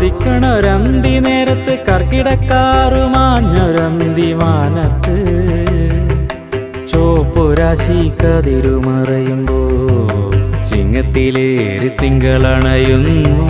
നിലാവുദിക്കണൊരന്തി നേരത്ത് കർക്കിടക്കാറുമാഞ്ഞൊരന്തി മാനത്ത് ചോപ്പുരാശി കതിരുമറയുമ്പോ ചിങ്ങത്തിലേറി തിങ്കളണയുന്നു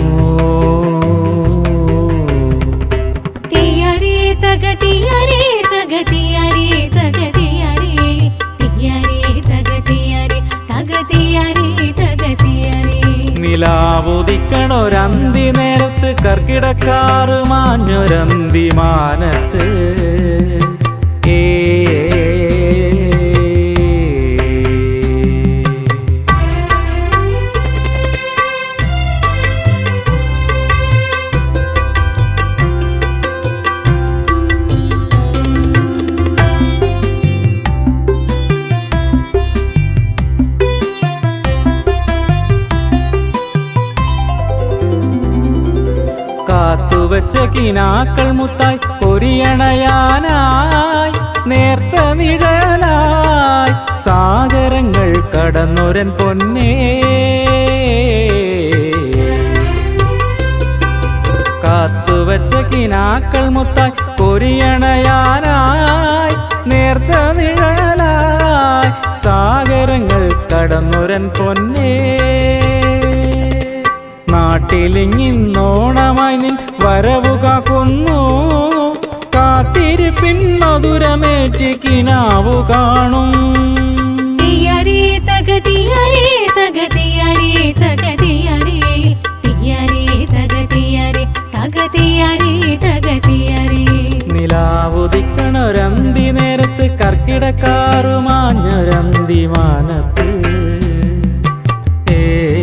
തിയരേ തക തിയരേ തക തിയരേ തക തിയരേ തിയരേ തക തിയരേ തക തിയരേ തക തിയരേ നിലാവുദിക്കണൊരന്തി നേരത്ത് കർക്കിടക്കാറുമാഞ്ഞൊരന്തി മാനത്ത് ഏ കാത്തുവച്ച കിനാക്കൾ മുത്തായി കൊരിയണയാനായി നേർത്ത നിഴലായി സാഗരങ്ങൾ കടന്നൊരൻ പൊന്നേ കാത്തുവച്ച കിനാക്കൾ മുത്തായി കൊരിയണയാനായി നേർത്ത നിഴലായി സാഗരങ്ങൾ കടന്നൊരൻ പൊന്നേ നാട്ടിലിങ്ങിന്നോണമായി നിൻ വരവു കാക്കുന്നു കാത്തിരിപ്പിൻ മധുരമേറ്റ് കിനാവു കാണും തിയരേ തക തിയരേ തക തിയരേ തക തിയരേ തിയരേ തക തിയരേ തക തിയരേ തക തിയരേ നിലാവുദിക്കണൊരന്തി നേരത്ത് കർക്കിടക്കാറുമാഞ്ഞൊരന്തി മാനത്ത് ഏ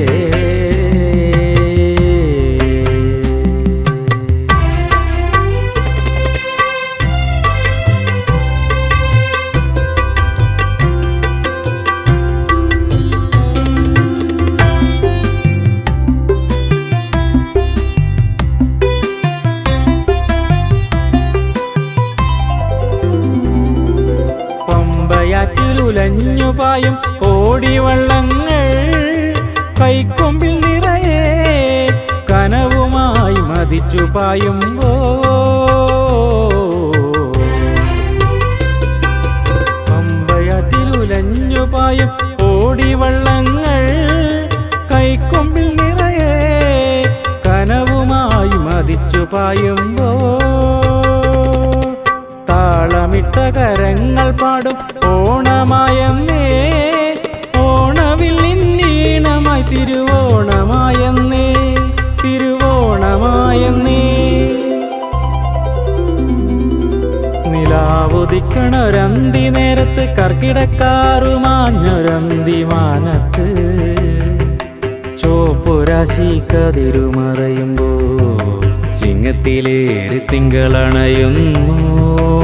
പമ്പയാറ്റിലുലഞ്ഞു പായും ഓടിവള്ളങ്ങൾ കൈക്കൊമ്പിൽ നിറയെ കനവുമായി മതിച്ചു പായുമ്പോ പമ്പയാറ്റിലുലഞ്ഞു പായും ഓടിവള്ളങ്ങൾ കൈക്കൊമ്പിൽ നിറയെ കനവുമായി മതിച്ചു പായുമ്പോ താളമിട്ട കരങ്ങൾ പാടും ഓണമായെന്നേ ഓണവില്ലിന്നീണമായി തിരുവോണമായെന്നേ തിരുവോണമായെന്നേ നിലാവുദിക്കണൊരന്തി നേരത്ത് കർക്കിടക്കാറുമാഞ്ഞൊരന്തി മാനത്ത് ചോപ്പുരാശി കതിരുമറയുമ്പോ ചിങ്ങത്തിലേറി തിങ്കളണയുന്നു